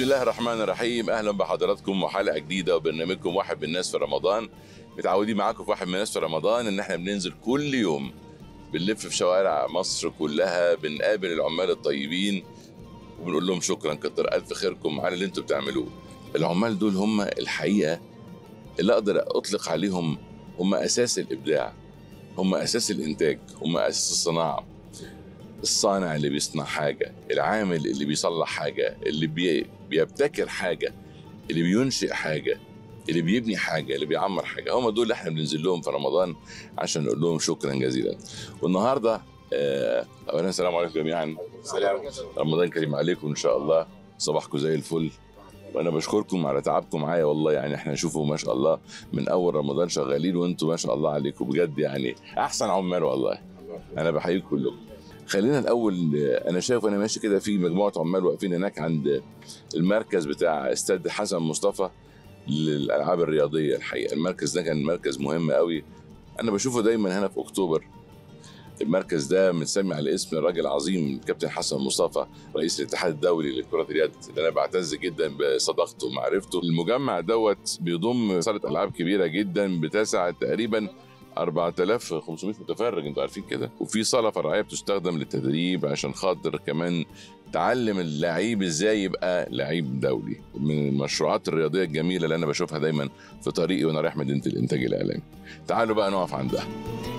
الله الرحمن الرحيم اهلا بحضراتكم وحلقه جديده وبرنامجكم واحد من الناس في رمضان متعودين معاكم في واحد من الناس في رمضان ان احنا بننزل كل يوم بنلف في شوارع مصر كلها بنقابل العمال الطيبين وبنقول لهم شكرا كتر الف خيركم على اللي انتم بتعملوه العمال دول هم الحقيقه اللي اقدر اطلق عليهم هم اساس الابداع هم اساس الانتاج هم اساس الصناعه الصانع اللي بيصنع حاجه العامل اللي بيصلح حاجه اللي بي... بيبتكر حاجه اللي بينشئ حاجه اللي بيبني حاجه اللي بيعمر حاجه هم دول اللي احنا بننزل لهم في رمضان عشان نقول لهم شكرا جزيلا والنهارده آه، اولا السلام عليكم جميعا سلام رمضان كريم عليكم ان شاء الله صباحكم زي الفل وانا بشكركم على تعبكم معايا والله يعني احنا نشوفه ما شاء الله من اول رمضان شغالين وانتم ما شاء الله عليكم بجد يعني احسن عمال والله انا بحييكم كلكم خلينا الاول آه، انا شايف وانا ماشي كده في مجموعه عمال واقفين هناك عند المركز بتاع استاد حسن مصطفى للالعاب الرياضيه الحقيقه المركز ده كان مركز مهم قوي انا بشوفه دايما هنا في اكتوبر المركز ده متسمي على اسم الراجل العظيم الكابتن حسن مصطفى رئيس الاتحاد الدولي لكرة اليد اللي انا بعتز جدا بصداقته ومعرفته المجمع دوت بيضم صالة العاب كبيرة جدا بتسع تقريبا 4500 متفرج انتوا عارفين كده وفي صاله فرعيه بتستخدم للتدريب عشان خاطر كمان تعلم اللعيب ازاي يبقى لعيب دولي من المشروعات الرياضيه الجميله اللي انا بشوفها دايما في طريقي وانا رايح مدينه الانتاج الاعلامي تعالوا بقى نقف عندها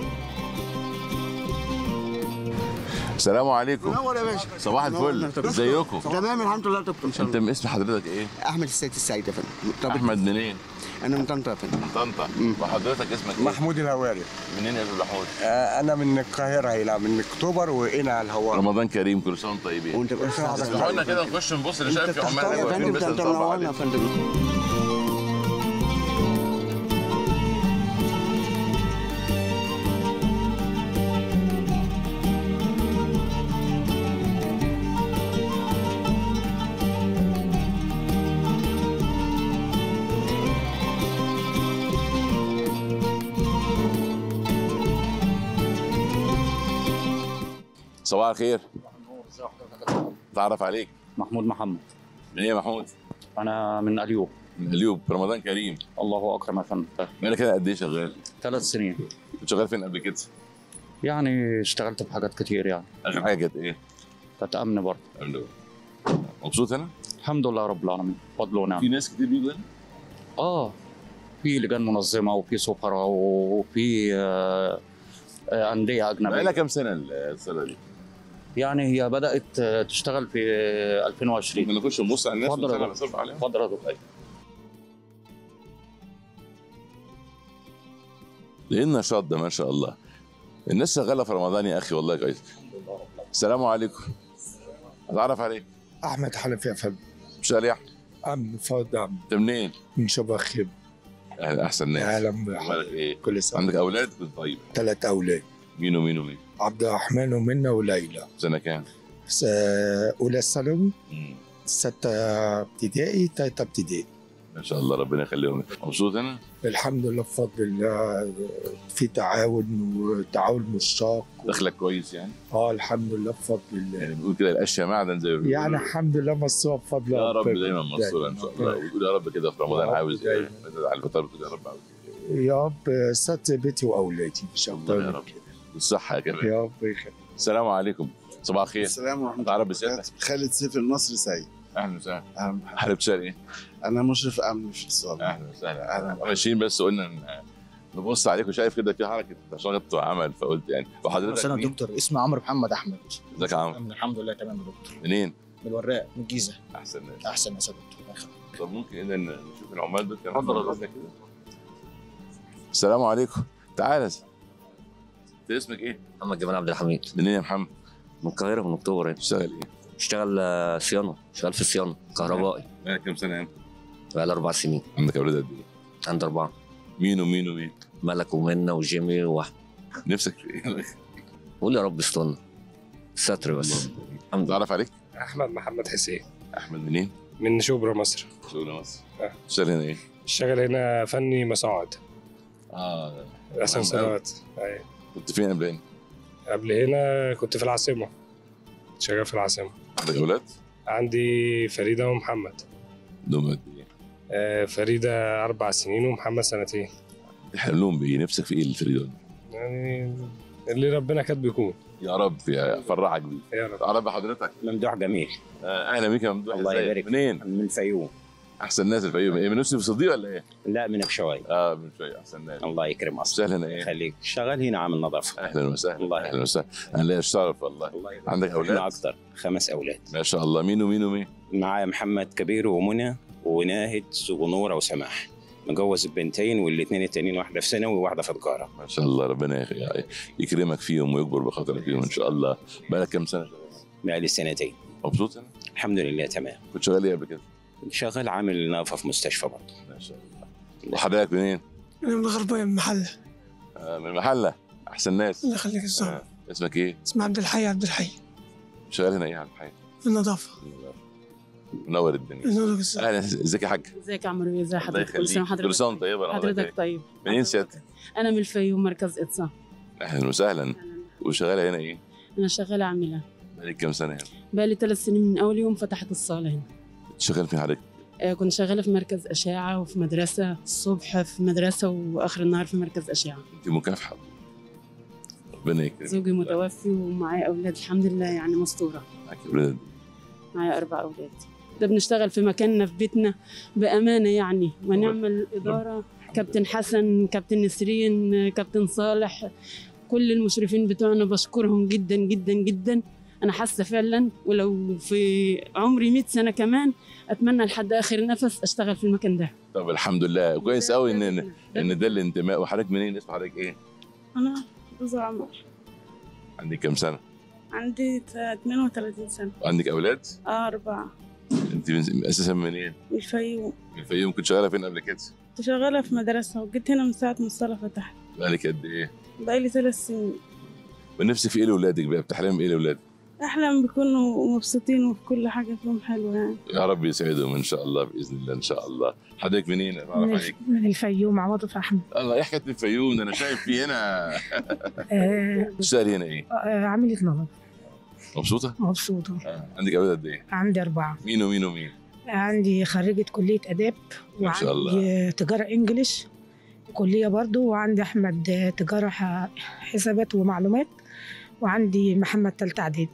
السلام عليكم منور يا باشا صباح الفل ازيكم تمام الحمد لله دكتور ان شاء انت الله اسم حضرتك ايه احمد السيد السعيد يا فندم طب احمد منين انا من طنطا يا فندم من طنطا وحضرتك اسمك ايه محمود الهواري منين يا ابو محمود آه، انا من القاهره هنا من اكتوبر وهنا على الهواء رمضان كريم كل سنه وانتم طيبين وانت بس اسمحوا لنا كده نخش نبص اللي شايف في عمال تختار يا واقفين فندم بس انت نصب منورنا عليهم. يا فندم صباح الخير تعرف عليك محمود محمد من ايه يا محمود انا من اليوب من اليوب رمضان كريم الله اكرم يا فندم بقالك كده قد ايه شغال ثلاث سنين كنت شغال فين قبل كده يعني اشتغلت في حاجات كتير يعني اخر حاجه كانت ايه كانت امن برضه الحمد لله مبسوط هنا الحمد لله رب العالمين فضل في ونعم ناس كتير بيجوا هنا اه في لجان منظمه وفي سفراء وفي آه، آه، انديه بقالها اجنبيه كام سنه السنه دي يعني هي بدات آه، تشتغل في آه، 2020 ممكن نخش نبص على الناس اتفضل يا ونسأل دكتور. نصرف عليهم اتفضل يا دكتور ايه النشاط ده ما شاء الله الناس شغاله في رمضان يا اخي والله كويس السلام عليكم اتعرف عليك احمد حنفي يا فندم شغال يا احمد عم فؤاد عم انت منين؟ من شبه خيب اهلا احسن ناس اهلا مالك بحضرتك ايه؟ كل سنه عندك اولاد كنت طيب ثلاث اولاد مين ومين ومين؟ عبد الرحمن ومنى وليلى سنه كام؟ س- اولى ثانوي مم. ستة ابتدائي تالتة ابتدائي ما شاء الله ربنا يخليهم لك. مبسوط هنا؟ الحمد لله بفضل الله في تعاون وتعاون مشتاق دخلك كويس يعني؟ اه الحمد لله بفضل الله يعني بنقول كده الاشياء معدن زي ما بيقولوا. يعني الحمد لله مصروف بفضل يا رب ربنا. دايما منصورة ان شاء الله وتقول يا رب كده في رمضان يا رب عاوز ايه؟ دايما. مثلا على الفطار بتقول يا رب عاوز ايه؟ يا رب ستر بيتي واولادي مش الله اكتر يا من رب. كده بالصحه يا كمان يا رب يخليك السلام عليكم صباح الخير السلام ورحمة تعرف الله بسيادتك وبركاته خالد سيف النصر سعيد اهلا وسهلا أهلا بحضرتك. حضرتك شغال ايه؟ أنا مشرف أمن في الصالة اهلا وسهلا أهلا. ماشيين بس قلنا ن- نبص عليكم شايف كده في حركه شغلت عمل فقلت يعني وحضرتك انا مين؟ دكتور اسمي عمرو محمد احمد ازيك يا عمرو؟ من الحمد لله تمام يا دكتور منين؟ من الوراق من الجيزه احسن ناس احسن ناس يا دكتور الله يخليك. طب ممكن إذا نشوف العمال دول كمان اتفضل يا مرة واحدة كده السلام عليكم تعالى انت اسمك ايه؟ محمد جمال عبد الحميد منين يا محمد؟ من القاهرة من أكتوبر يعني. بتشتغل ايه؟ بشتغل آه، صيانة شغال في الصيانة كهربائي بقالك كام سنه انت؟ بقالي أربع سنين عندك اولاد قد ايه؟ عندي أربعة مين ومين ومين؟ ملك ومنة وجيمي وأحمد نفسك في ايه؟ قول يا رب استنى ستر بس الحمد لله تعرف عليك؟ احمد محمد حسين احمد منين؟ من شبرا مصر شغل مصر آه. بتشتغل هنا ايه؟ اشتغل هنا فني مساعد اه اسانسيرات أيوة. كنت فين قبل هنا؟ قبل هنا كنت في العاصمة شغال في العاصمة عندك اولاد؟ عندي فريدة ومحمد دوم قد ايه؟ آه، فريدة أربع سنين ومحمد سنتين تحلمهم بايه؟ نفسك في ايه الفريدون؟ يعني اللي ربنا كاتبه يكون يا رب يا فرحك بيه يا رب تعرف بحضرتك ممدوح جميل آه، اهلا بيك يا ممدوح الله إزيك؟ يبارك منين؟ من الفيوم احسن ناس الفيوم ايه من يوسف صديق ولا ايه؟ لا من بشوي اه من شويه احسن ناس الله يكرم اصلا سهلا ايه؟ يخليك شغال هنا عامل نظافه اهلا وسهلا الله اهلا وسهلا انا ليا الشرف والله الله يبارك عندك احنا اولاد؟ اكثر خمس اولاد ما شاء الله مين ومين ومين؟ معايا محمد كبير ومنى وناهد ونوره وسماح مجوز البنتين والاثنين التانيين واحده في ثانوي وواحده في تجاره ما شاء الله ربنا يخ- يكرمك فيهم ويكبر بخاطرك فيهم ان شاء الله بقالك كام سنه؟ بقالي سنتين مبسوط انا؟ الحمد لله تمام كنت شغال ايه قبل كده؟ كنت شغال عامل نظافه في مستشفى برضه ما شاء الله وحضرتك منين؟ أنا من الغربية من محلة آه من المحله احسن ناس الله يخليك الصبر آه. اسمك ايه؟ اسمه عبد الحي عبد الحي شغال هنا ايه يا عم الحاج؟ في النظافة منور الدنيا نقول الصبر اهلا ازيك يا حاج؟ ازيك يا عمرو ازي الله حضرتك كل سنه يخليك كل سنه وحضرتك وانت طيبه الله حضرتك يبارك. طيب منين سيادتك؟ انا من الفيوم مركز اتصال اهلا وسهلا وشغاله هنا ايه؟ انا شغاله عامله بقالك كام سنه هنا؟ بقالي ثلاث سنين من اول يوم فتحت الصاله هنا شغال فين حضرتك؟ آه، كنت شغاله في مركز اشعه وفي مدرسه الصبح في مدرسه واخر النهار في مركز اشعه انت مكافحه ربنا يكرمك زوجي متوفي ومعايا اولاد الحمد لله يعني مستوره معاك اولاد معايا اربع اولاد ده بنشتغل في مكاننا في بيتنا بامانه يعني ونعمل اداره كابتن حسن كابتن نسرين كابتن صالح كل المشرفين بتوعنا بشكرهم جدا جدا جدا انا حاسه فعلا ولو في عمري 100 سنه كمان اتمنى لحد اخر نفس اشتغل في المكان ده طب الحمد لله كويس قوي ان ان ده الانتماء وحضرتك منين اسم حضرتك ايه؟ أنا جوز عمر عندك كام سنه؟ عندي تا- 32 سنة عندك اولاد؟ آه أربعة انت من- اساسا منين؟ من الفيوم من الفيوم كنت شغاله فين قبل كده؟ كنت شغالة في مدرسة وجيت هنا من ساعة ما الصالة فتحت بقالك قد ايه؟ بقالي ثلاث سنين ونفسك في ايه لاولادك بقى؟ بتحلم بايه لاولادك؟ أحلم بيكونوا مبسوطين وفي كل حاجة فيهم حلوة يعني يا رب يسعدهم ان شاء الله باذن الله ان شاء الله حضرتك منين؟ من, اعرف الف... عليك من الفيوم عواطف احمد الله ايه حكايه الفيوم ده انا شايف في هنا آه تشتغلي هنا ايه؟ آه عملت نظر مبسوطه؟ مبسوطة آه. عندك اولاد قد ايه؟ عندي أربعة مين ومين ومين؟ عندي خريجة كلية آداب ما شاء وعندي تجارة إنجليش كلية برضو وعندي أحمد آه، تجارة ح- حسابات ومعلومات وعندي محمد تالتة إعدادي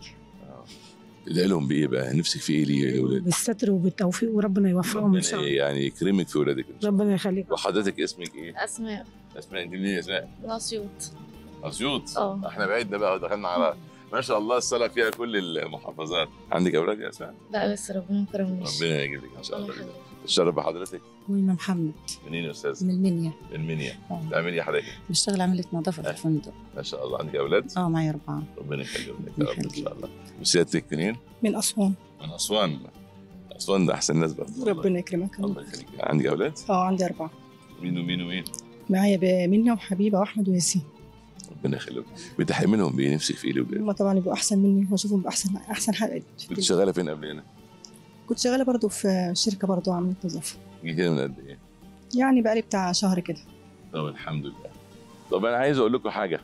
تدعي لهم بايه بقى؟ نفسك في ايه ليه يا اولاد؟ بالستر وبالتوفيق وربنا يوفقهم إن شاء ربنا الله يعني يكرمك في اولادك إن شاء الله. ربنا يخليك وحضرتك اسمك ايه؟ أسماء اسماء انت منين يا اسماء؟ الأسيوط اسيوط اه. احنا بعدنا بقى ودخلنا على ما شاء الله الصلاه فيها كل المحافظات عندك اولاد يا اسماء؟ لا لسه ربنا ما كرمنيش ربنا يجزيك ان شاء الله الله يخليك الشرف بحضرتك ويما محمد منين يا استاذ؟ من المنيا من المنيا اه. بتعملي ايه حضرتك؟ بشتغل عملة نظافة في الفندق ما شاء الله عندك اولاد؟ اه معايا أربعة ربنا يخليهم لك يا رب ان شاء الله وسيادتك منين؟ من أسوان من اسوان اسوان ده احسن ناس بقى ربنا يكرمك الله يخليك عندك اولاد؟ اه عندي أربعة مين ومين ومين؟ معايا منى وحبيبة وأحمد وياسين ربنا يخليهم بتحملهم بايه نفسك في ايه لاولادك؟ هما طبعا يبقوا أحسن مني وأشوفهم بأحسن أحسن حلقة كنت شغاله فين قبل هنا؟ كنت شغالة برضو في شركة برضو عملت نظافة جيت هنا من قد ايه؟ يعني بقالي بتاع شهر كده طب الحمد لله طب انا عايز اقول لكم حاجه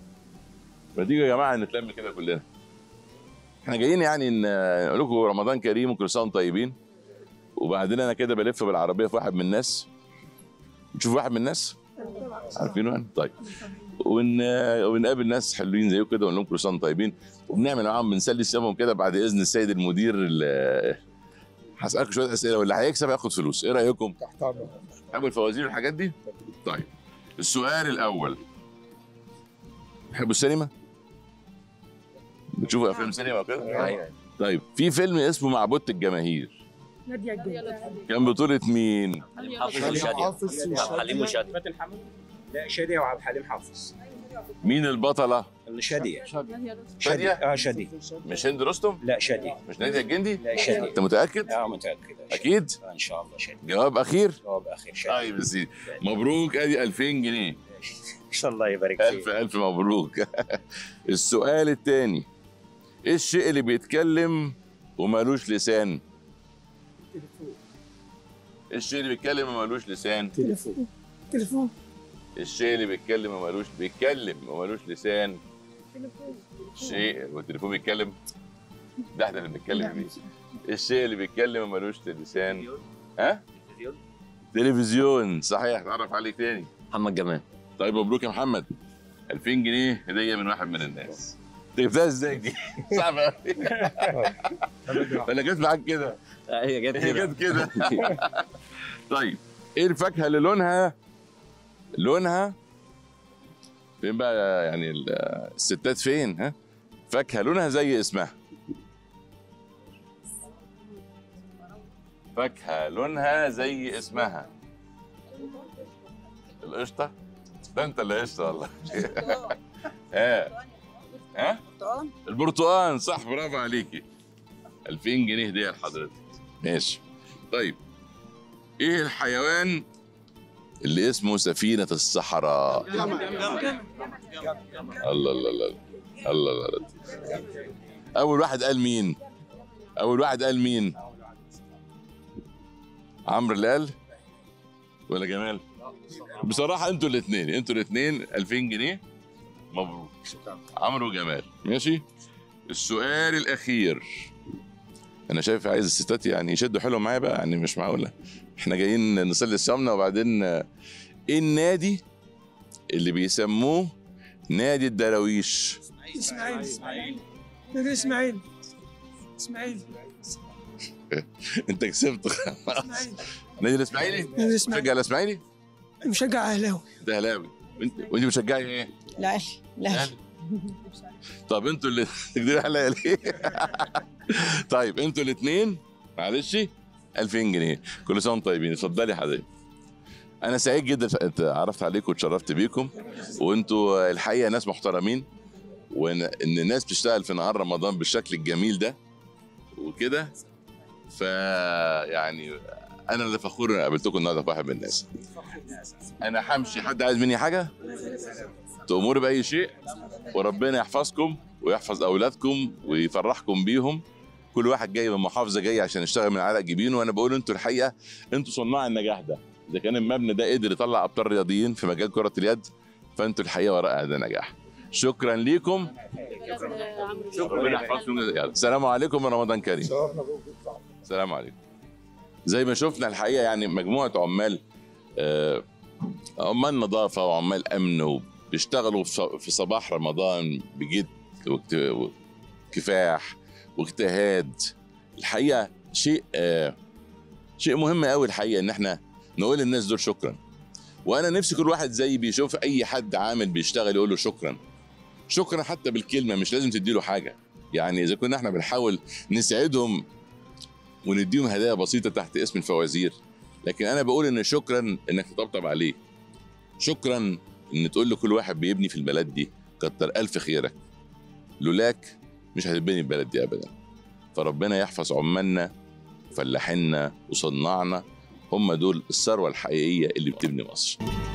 ما تيجوا يا جماعه نتلم كده كلنا احنا جايين يعني ان نقول لكم رمضان كريم وكل سنه وانتم طيبين وبعدين انا كده بلف بالعربيه في واحد من الناس نشوف واحد من الناس عارفينه يعني طيب ون... ونقابل ناس حلوين زيكم كده ونقول لهم كل سنه وانتم طيبين وبنعمل معاهم بنسلي سيامهم كده بعد اذن السيد المدير ال- هسالكم شويه اسئله واللي هيكسب هياخد فلوس ايه رايكم؟ تحت امرك تحبوا الفوازير والحاجات دي؟ طيب السؤال الأول تحبوا السينما؟ بتشوفوا أفلام سينما وكده؟ أيوة. طيب في فيلم اسمه معبودة الجماهير نادية الجندي كان بطولة مين؟ حافظ وشادية حليم وشادية لا شادية وعبد الحليم حافظ مين البطلة؟ شادية شادية؟ اه شادية مش هند رستم؟ لا شادية مش نادية الجندي؟ لا شادية أنت متأكد؟ اه متأكد أكيد؟ آه، ان شاء الله شادية جواب أخير؟ جواب اخير شادية طيب يا سيدي مبروك أدي 2000 جنيه ان شاء الله يبارك ألف فيك ألف مبروك السؤال الثاني إيه الشيء اللي بيتكلم ومالوش لسان؟ إيه الشيء اللي بيتكلم ومالوش لسان؟ تليفون تليفون الشيء اللي بيتكلم ومالوش بيتكلم ومالوش لسان شيء والتليفون بيتكلم ده احنا اللي بنتكلم بيه الشيء اللي بيتكلم ومالوش لسان ها تلفزيون صحيح اتعرف عليك تاني محمد جمال طيب مبروك يا محمد 2000 جنيه هديه من واحد من الناس انت جبتها ازاي دي؟ صعبه قوي ولا جت معاك كده؟ هي جت هي كده جت كده طيب ايه الفاكهه اللي لونها لونها فين بقى يعني ال- الستات فين ها؟ فاكهه لونها زي اسمها فاكهه لونها زي اسمها القشطه ده انت اللي قشطه والله ها ها البرتقال صح برافو عليكي 2000 جنيه هديه لحضرتك ماشي طيب ايه الحيوان اللي اسمه سفينة الصحراء الله الله الله الله الله الله أول واحد قال مين؟ أول واحد قال مين؟ عمرو اللي قال ولا جمال؟ بصراحة انتوا الاثنين انتوا الاثنين 2000 جنيه مبروك عمرو وجمال ماشي؟ السؤال الأخير أنا شايف عايز الستات يعني يشدوا حلو معايا بقى يعني مش معقولة احنا جايين نصلي السمنة وبعدين آه، ايه النادي اللي بيسموه نادي الدراويش اسماعيل اسماعيل نادي اسماعيل اسماعيل انت كسبت خلاص اسماعيل نادي الاسماعيلي نادي الاسماعيلي مشجع الاسماعيلي مشجع اهلاوي انت اهلاوي وانت وانت بتشجعي ايه؟ لا لا طب انتوا اللي تقدروا عليا ليه؟ طيب انتوا الاثنين معلش 2000 جنيه كل سنه وانتم طيبين اتفضلي يا حبيبي انا سعيد جدا اتعرفت عليكم واتشرفت بيكم وانتوا الحقيقه ناس محترمين وان ان الناس بتشتغل في نهار رمضان بالشكل الجميل ده وكده ف يعني انا اللي فخور ان قابلتكم النهارده في واحد من الناس انا همشي حد عايز مني حاجه تأمروا بأي شيء وربنا يحفظكم ويحفظ أولادكم ويفرحكم بيهم كل واحد جاي من محافظة جاي عشان يشتغل من على جبينه وأنا بقول أنتوا الحقيقة أنتوا صناع النجاح ده إذا كان المبنى ده قدر يطلع أبطال رياضيين في مجال كرة اليد فأنتوا الحقيقة وراء هذا النجاح شكرا ليكم ربنا يحفظكم يلا، السلام عليكم ورمضان كريم السلام عليكم زي ما شفنا الحقيقه يعني مجموعه عمال آه، عمال نظافه وعمال امن وبيشتغلوا في ص- في صباح رمضان بجد واجت- وكفاح واجتهاد الحقيقه شيء آه، شيء مهم قوي الحقيقه ان احنا نقول للناس دول شكرا وانا نفسي كل واحد زي بيشوف اي حد عامل بيشتغل يقول له شكرا شكرا حتى بالكلمه مش لازم تديله حاجه يعني اذا كنا احنا بنحاول نساعدهم ونديهم هدايا بسيطه تحت اسم الفوازير لكن انا بقول ان شكرا انك تطبطب عليه شكرا ان تقول لكل واحد بيبني في البلد دي كتر الف خيرك لولاك مش هتبني البلد دي ابدا فربنا يحفظ عمالنا وفلاحينا وصناعنا هم دول الثروه الحقيقيه اللي بتبني مصر